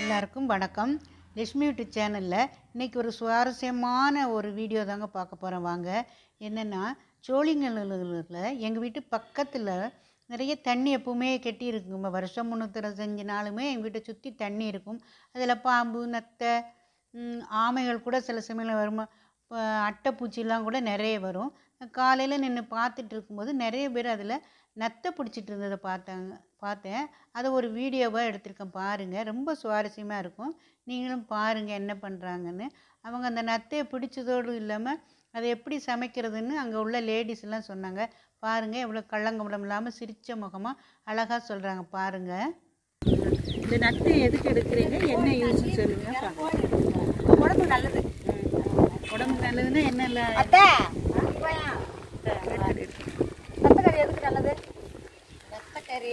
எல்லாருக்கும் வணக்கம் லட்சுமி வீட்டு சேனலில் இன்றைக்கி ஒரு சுவாரஸ்யமான ஒரு வீடியோ தாங்க பார்க்க போகிறோம் வாங்க என்னென்னா சோழிங்கல்லில் எங்கள் வீட்டு பக்கத்தில் நிறைய தண்ணி எப்பவுமே கெட்டி இருக்குங்க வருஷம் முந்நூற்றஞ்சு நாளுமே எங்கள் வீட்டை சுற்றி தண்ணி இருக்கும் அதில் பாம்பு நத்தை ம், ஆமைகள் கூட சில சமயங்கள் வருமா இப்போ அட்டைப்பூச்சிலாம் கூட நிறைய வரும் காலையில் நின்று பார்த்துட்டு இருக்கும்போது நிறைய பேர் அதில் நத்தை பிடிச்சிட்டு இருந்ததை பார்த்தாங்க பார்த்தேன் அதை ஒரு வீடியோவாக எடுத்திருக்கேன் பாருங்கள் ரொம்ப சுவாரஸ்யமாக இருக்கும் நீங்களும் பாருங்கள் என்ன பண்ணுறாங்கன்னு அவங்க அந்த நத்தையை பிடிச்சதோடு இல்லாமல் அதை எப்படி சமைக்கிறதுன்னு அங்கே உள்ள லேடிஸ் எல்லாம் சொன்னாங்க பாருங்கள் எவ்வளோ கள்ளங்கபடம் இல்லாமல் சிரித்த முகமாக அழகாக சொல்கிறாங்க பாருங்கள் இந்த நட்டு எதுக்கு எடுக்கிறீங்க என்ன யூஸ்னு சொல்லுங்க உடம்பு நல்லது உடம்பு நல்லதுன்னா என்ன இல்லை அத்தை ரத்தக்கறி எதுக்கு நல்லது ரத்தக்கறி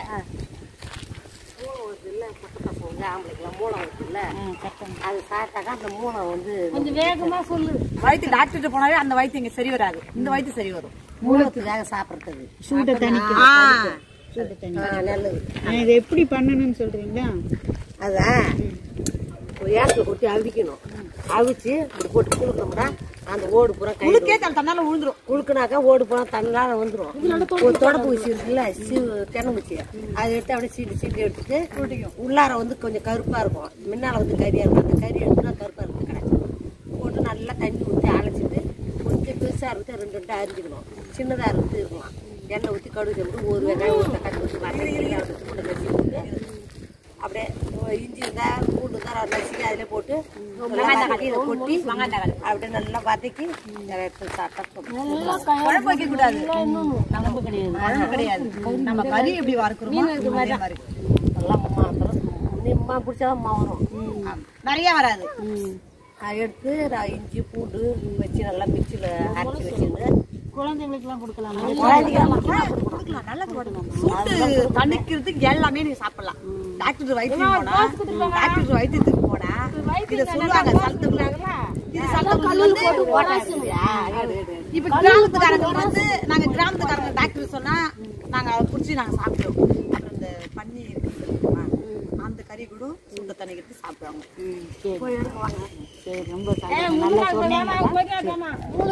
மூளை வருதுல்ல பக்க பசங்க ஆம்பளைக்கெல்லாம் மூளை வருதுல்ல அது சாப்பிட்டாக்கா அந்த மூளை வந்து கொஞ்சம் வேகமா சொல்லு வயிற்று டாக்டர்கிட்ட போனாவே அந்த வயிற்று இங்க சரி வராது இந்த வயிற்று சரி வரும் மூலத்துக்கு வேக சாப்பிட்றதுக்கு சூட்டை தணிக்க சூட்டை தணிக்க நல்லது இதை எப்படி பண்ணணும்னு சொல்கிறீங்களா அதான் ஒரு ஏரத்தில் கொட்டி அவிக்கணும் அவிச்சு இப்படி போட்டு குளுக்கணும்னா அந்த ஓடு பூரா குளுக்கே தன்னால விழுந்துரும் குளுக்குனாக்கா ஓடு பூரா தன்னால வந்துரும் ஒரு தொடப்பு ஊசி இருக்குல்ல தென்னங்குச்சி அதை எடுத்து அப்படியே சீட்டு சீட்டு எடுத்துட்டு உள்ளார வந்து கொஞ்சம் கருப்பா இருக்கும் முன்னால வந்து கறியா இருக்கும் அந்த கறி எடுத்து நான் கருப்பா இருக்கு கிடைக்கும் போட்டு நல்லா தண்ணி ஊற்றி அழைச்சிட்டு கொஞ்சம் பெருசாக இருந்து ரெண்டு ரெண்டு அரிஞ்சுக்கணும் சின்னதாக இருந்து இருக்கலாம் எண்ணெய் ஊற்றி கடுகு செம்பு ஒரு வெங்காயம் ஒரு தக்காளி ஊற்றி வதக்கி பூண்டு கட்டி போட்டு அப்படியே இஞ்சி இருந்தா பூண்டு இருந்தா நசுக்கி அதில் போட்டு கீழே கொட்டி அப்படியே நல்லா வதக்கி அதை எடுத்து சாப்பிட்டா குழம்பு வைக்க கூடாது குழம்பு கிடையாது குழம்பு கிடையாது நம்ம கறி எப்படி வறுக்கிறோமோ அதே மாதிரி நல்லா மாத்திரம் நிம்மா பிடிச்சாதான் மா வரும் நிறைய வராது அதை எடுத்து நான் இஞ்சி பூண்டு வச்சு நல்லா மிக்சியில் அரைச்சி வச்சுருந்து குழந்தைங்களுக்குலாம் கொடுக்கலாம் கொடுக்கலாம் நல்லது கொடுக்கலாம் சூட்டு தணிக்கிறதுக்கு எல்லாமே நீங்க சாப்பிடலாம் டாக்டர் வயிற்று போனா டாக்டர் வயிற்றுக்கு போனா இத சொல்லுவாங்க சலத்துக்குள்ள இது சலத்துக்குள்ள வந்து ஓட்டாது இல்லையா? இப்ப கிராமத்துக்காரங்க வந்து நாங்க கிராமத்துக்காரங்க டாக்டர் சொன்னா நாங்க அதை புடிச்சு நாங்க சாப்பிடுவோம் அப்புறம் இந்த பன்னி இருக்கு தெரியுமா? அந்த கறி கூட சூட்டை தணிக்கிறதுக்கு சாப்பிடுவாங்க போய் எடுக்க வாங்க சரி ரொம்ப சந்தோஷம். நல்லா சொன்னீங்க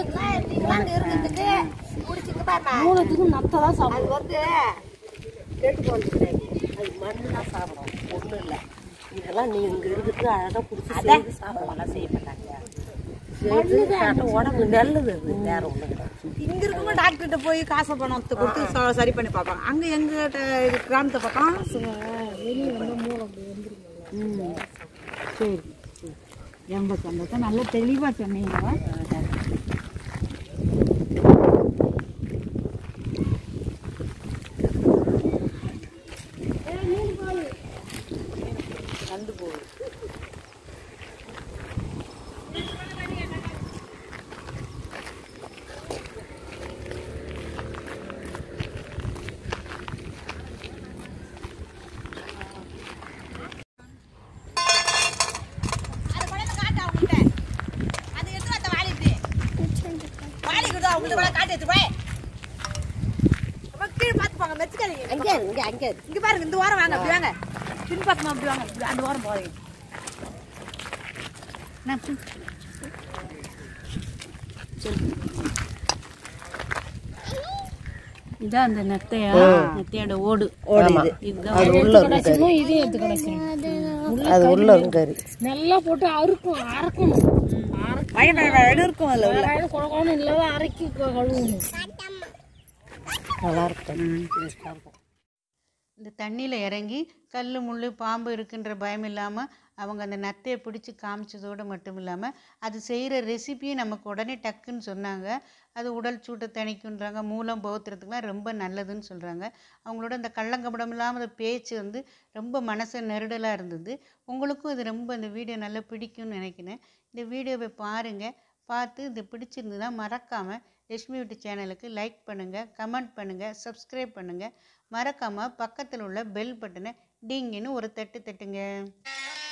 மூலத்துக்கு நத்தை தான் சாப்பிடும் அது வந்து கெட்டு போனது கிடையாது அது மண்ணு தான் சாப்பிடும் ஒன்றும் இல்லை இதெல்லாம் நீ இங்கே இருக்கிறது அழகாக பிடிச்சி செய்து சாப்பிடலாம் செய்ய மாட்டாங்க செய்து சாப்பிட்டா உடம்பு நல்லது அது வேற ஒன்றும் கிடையாது இங்கே இருக்கவங்க டாக்டர்கிட்ட போய் காசை பணத்தை கொடுத்து ச- சரி பண்ணி பார்ப்பாங்க அங்கே எங்கள் கிராமத்தை பக்கம் சரி சரி. ரொம்ப சந்தோஷம் நல்லா தெளிவாக சொன்னீங்க கண்டு போகுது அங்கே இங்க அங்கே இங்க பாருங்க இந்த வாரம் வாங்க அப்படி வாங்க பின்பக்கமா அப்படி வாங்க இப்படி அந்த வாரம் போறீங்க இதான் அந்த நத்தையா நத்தையோட ஓடு இதுதான் அது உள்ள இன்னும் இதையும் எடுத்து கிடக்கும் அது உள்ள இருக்கும் கறி நல்லா போட்டு அறுக்கும் அரைக்கணும் இருக்கும் அதுல உள்ள அரைக்கணும் குழக்கணும் இல்லாத அரைக்கி கழுவணும் நல்லா இருக்கும் இந்த தண்ணியில் இறங்கி கல் முள் பாம்பு இருக்குன்ற பயம் இல்லாமல் அவங்க அந்த நத்தையை பிடிச்சி காமிச்சதோடு மட்டும் இல்லாமல் அது செய்கிற ரெசிபியும் நமக்கு உடனே டக்குன்னு சொன்னாங்க அது உடல் சூட்டை தணிக்குன்றாங்க மூலம் பௌத்திரத்துக்குலாம் ரொம்ப நல்லதுன்னு சொல்கிறாங்க அவங்களோட அந்த கள்ளங்கபடம் இல்லாமல் பேச்சு வந்து ரொம்ப மனசு நெருடலாக இருந்தது உங்களுக்கும் இது ரொம்ப இந்த வீடியோ நல்லா பிடிக்கும்னு நினைக்கிறேன் இந்த வீடியோவை பாருங்கள் பார்த்து இது பிடிச்சிருந்ததுன்னா மறக்காமல் லட்சுமி வீட்டு சேனலுக்கு லைக் பண்ணுங்கள் கமெண்ட் பண்ணுங்கள் சப்ஸ்கிரைப் பண்ணுங்கள் மறக்காமல் பக்கத்தில் உள்ள பெல் பட்டனை டிங்கின்னு ஒரு தட்டு தட்டுங்க